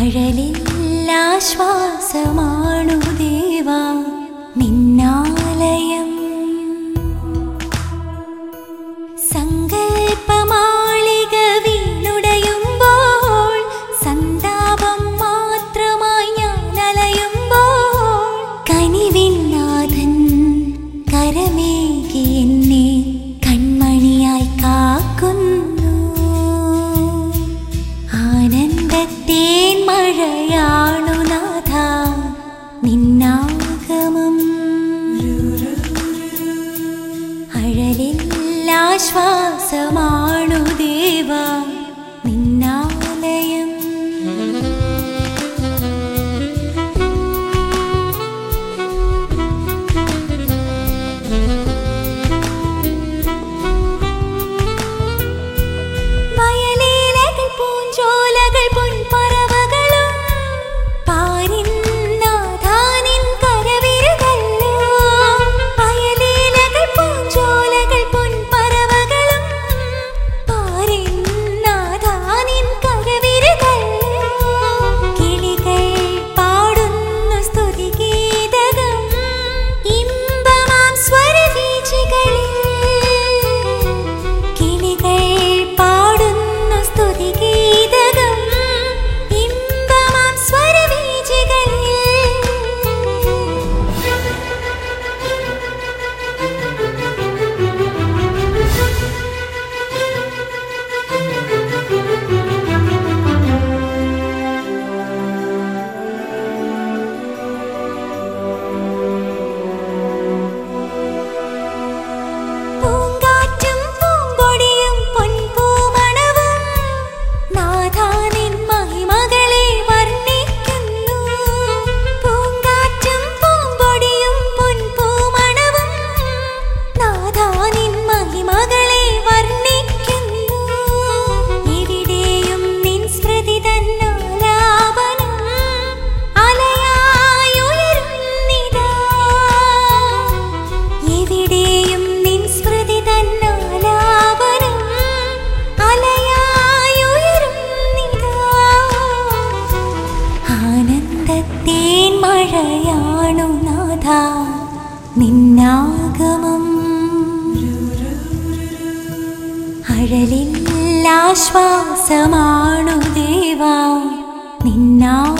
അഴലില്ലാശ്വാസമാണു ദേവാ നിന്നാലയം സങ്കൽപ്പമാളിക വീണുടയുമ്പോൾ സന്താപം മാത്രമായി ഞാൻ അലയുമ്പോൾ കനിവിനാഥൻ കരമേകി എന്നെ കൺമണിയായി കാക്കുന്നു ആനന്ദത്തേൻ മഴയാണു നാഥ നിന്നാഗമം അഴലില്ലാശ്വാസമാണു ദേവ നിന്നാലയം വയലീലകൾ പൂഞ്ചോലകൾ പൊൻപറവകളും പാരിൻ നാഥാനിൻ കരവിരുതല്ലോ വയലീലകൾ പൂഞ്ചോലകൾ പൊൻപറവകളും പാരിൻ നാഥാനിൻ കരവിരുതല്ലോ കിളികൾ പാടുന്നു സ്തുതിഗീതകം ഇമ്പമാം സ്വരവീചികളിൽ കിളികൾ പാടുന്നു സ്തുതിഗീതകം ഇമ്പമാം സ്വരവീചികളിൽ പൂങ്കാറ്റും പൂങ്കൊടിയും പൊൻപൂമണവും നാഥാനിൻ മഹിമകളെ വർണ്ണിക്കുന്നു പൂങ്കാറ്റും പൂങ്കൊടിയും പൊൻപൂമണവും നാഥാനിൻ മഹിമകളെ വർണ്ണിക്കുന്നു എവിടെയും നിൻ സ്മൃതി തന്നാലാപനം അലയായുയരുന്നിതാ എവിടെയും നിൻ സ്മൃതി തന്നാലാപനം അലയായുയരുന്നിതാ ആനന്ദത്തേൻ മഴയാണു നാഥ നിന്നാഗമം അഴലില്ലാശ്വാസമാണു ദേവാ നിന്നാ